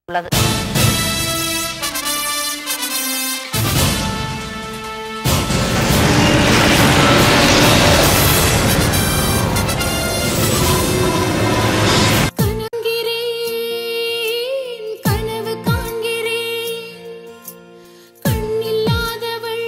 உள்ளது கனங்கிறேன் கனவு காண்கிறேன் கண்ணில்லாதவள்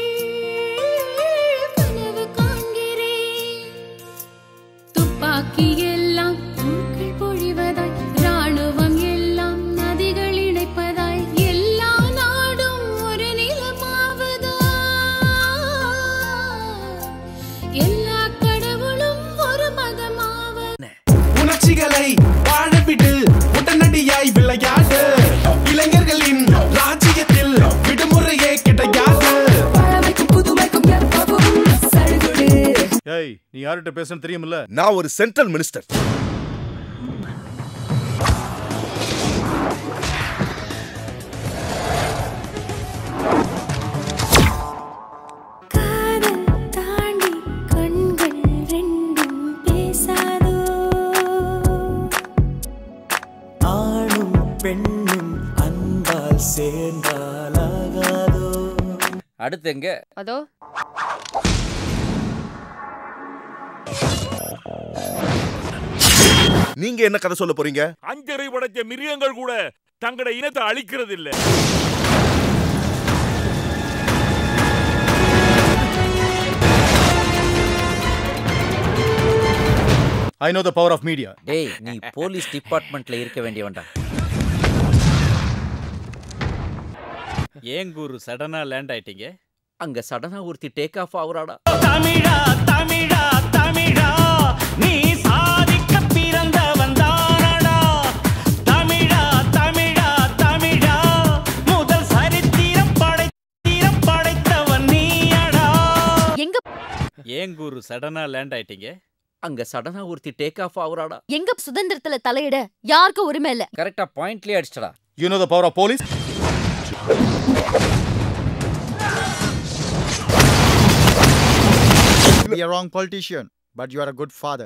கனவு காண்கிறேன் துப்பாக்கி எல்லாம் தூக்கில் பொழிவதாய் ராணுவம் எல்லாம் நதிகள் இணைப்பதாய் எல்லா நாடும் ஒரு நிலமாவதா எல்லா கடவுளும் ஒரு மதமாவது உணர்ச்சிகளை வாழவிடு உடனடியாய் விளையாடு இளைஞர்களின் ராஜ்யத்தில் விடுமுறையே கிடையாது ஏய் நீ யார்கிட்ட பேசணும் தெரியுமில்ல நான் ஒரு சென்ட்ரல் மினிஸ்டர் காதல் தாண்டி கண்கள் ரெண்டும் பேசாதோ ஆணும் பெண்ணும் அன்பால் சேர்ந்தாலாகாதோ அடுத்து எங்க அதோ நீங்க என்ன கதை சொல்ல போறீங்க அஞ்சரை படைச்ச மிருகங்கள் கூட தங்களோட இனத்தை அழிக்கிறது இல்ல I know the power of media டேய் நீ போலீஸ் டிபார்ட்மெண்ட்ல இருக்க வேண்டியவன்டா ஏன் குரு சடனா லேண்ட் ஆயிட்டீங்க அங்க சடனா ஒருத்தி டேக் ஆஃப் ஆகுறாடா தமிழா தமிழா தமிழா நீ சாதிக்க பிறந்தவன் தானடா தமிழா தமிழா தமிழா முதல் சரித்திரம் படைத்திரம் படைத்தவன் நீயடா எங்க ஏன் குரு சடனா லேண்ட் ஆயிட்டீங்க அங்க சடனா ஒருத்தி டேக் ஆஃப் ஆகுறாடா எங்க சுதந்திரத்துல தலையிட யாருக்கும் உரிமை இல்ல கரெக்டா பாயிண்ட்லயே அடிச்சடா you know the power of police be a wrong politician, but you are a good father.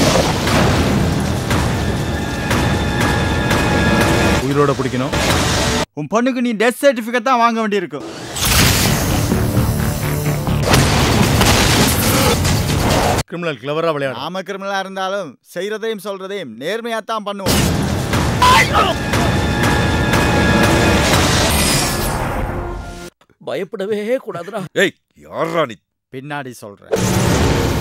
உயிரோட பிடிக்கணும் உன் பொண்ணுக்கு நீ டெத் சர்டிஃபிகேட் தான் வாங்க வேண்டியிருக்கும் கிரிமினல் கிளவரா விளையாடு நாம கிரிமினலா இருந்தாலும் செய்யறதையும் சொல்றதையும் நேர்மையா தான் பண்ணுவோம் பயப்படவே கூடாதுடா ஏய் யாரா நீ பின்னாடி சொல்றேன்